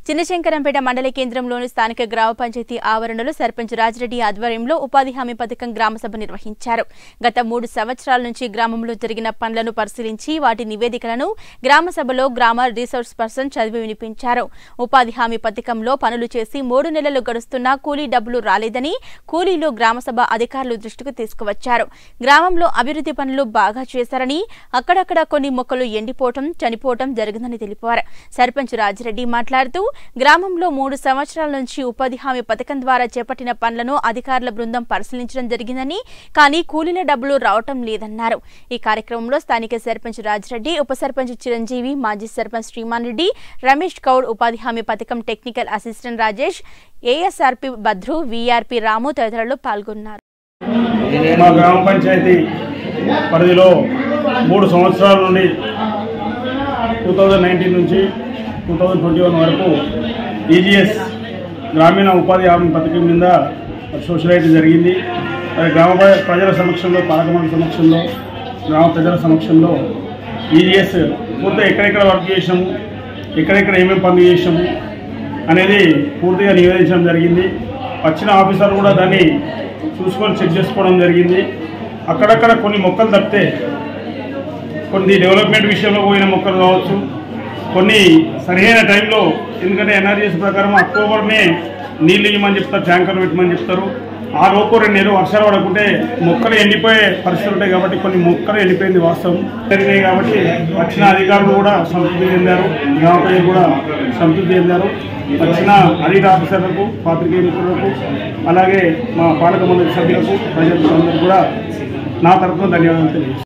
చిన్నశంకరంపేట మండల కేంద్రంలోని స్థానిక గ్రామ పంచాయతీ ఆవరణలో సర్పంచ్ రాజిరెడ్డి ఆధ్వర్యంలో ఉపాధి హామీ పథకం గ్రామసభ నిర్వహించారు గత మూడు సంవత్సరాల నుంచి గ్రామంలో జరిగిన పనులను పరిశీలించి వాటి నివేదికలను గ్రామసభలో గ్రామ రీసోర్స్ పర్సన్ చదివి వినిపించారు ఉపాధి హామీ పథకంలో పనులు చేసి మూడు నెలలు గడుస్తున్నా కూలీ డబ్బులు రాలేదని కూలీలు గ్రామసభ అధికారులు దృష్టికి తీసుకువచ్చారు గ్రామంలో అభివృద్ధి పనులు బాగా చేశారని అక్కడక్కడ కొన్ని మొక్కలు ఎండిపోవటం చనిపోవటం జరిగిందని తెలిపారు సర్పంచ్ రాజిరెడ్డి మాట్లాడుతూ గ్రామంలో మూడు సంవత్సరాల నుంచి ఉపాధి హామీ పథకం ద్వారా చేపట్టిన పనులను అధికారుల బృందం పరిశీలించడం జరిగిందని కానీ కూలీల డబ్బులు రావటం లేదన్నారు ఈ కార్యక్రమంలో స్థానిక సర్పంచ్ రాజిరెడ్డి ఉప సర్పంచ్ చిరంజీవి మాజీ సర్పంచ్ శ్రీమాన్ రెడ్డి రమేష్ గౌడ్ ఉపాధి హామీ పథకం technical assistant Rajesh ASRP Bhadru VRP Ramu తదితరులు పాల్గొన్నారు మా గ్రామ పంచాయతీ పరిధిలో మూడు సంవత్సరాల నుండి టూ థౌజండ్ నైన్టీన్ నుంచి టూ థౌజండ్ ట్వంటీ వన్ వరకు ఈజీఎస్ గ్రామీణ ఉపాధి హామీ పథకం కింద సోషలైట్ జరిగింది మరి గ్రామ ప్ర- ప్రజల సమక్షంలో పాలకమండలి సమక్షంలో గ్రామ ప్రజల సమక్షంలో ఈజీఎస్ పూర్తిగా ఎక్కడెక్కడ వర్క్ చేసాము ఎక్కడెక్కడ ఏమేమి పనులు చేసాము అనేది పూర్తిగా నివేదించడం జరిగింది వచ్చిన ఆఫీసర్ కూడా దాన్ని చూసుకొని చెక్ చేసుకోవడం జరిగింది అక్కడక్కడ కొన్ని మొక్కలు తప్పితే కొన్ని డెవలప్మెంట్ విషయంలో పోయిన మొక్కలు కావచ్చు కొన్ని సరైన టైంలో ఎందుకంటే ఎన్ఆర్జీఎస్ ప్రకారం అక్టోబర్నే నీళ్ళు ఇవ్వమని చెప్తారు ట్యాంకర్ పెట్టమని చెప్తారు ఆ లోపు రెండు నెలలు వర్షాలు పడకుంటే మొక్కలు ఎండిపోయే పరిస్థితులు ఉంటాయి కాబట్టి కొన్ని మొక్కలు ఎండిపోయింది వాస్తవం జరిగినాయి కాబట్టి వచ్చిన అధికారులు కూడా సంతృప్తి చెందారు గ్రామ ప్రజలు కూడా సంతృప్తి చెందారు వచ్చిన అడిట్ ఆఫీసర్లకు పాత్రికేయ మిత్రులకు అలాగే మా పాలక మండలి సభ్యులకు ప్రజలకు అందరికీ కూడా నా తరఫున ధన్యవాదాలు తెలియజేస్తాను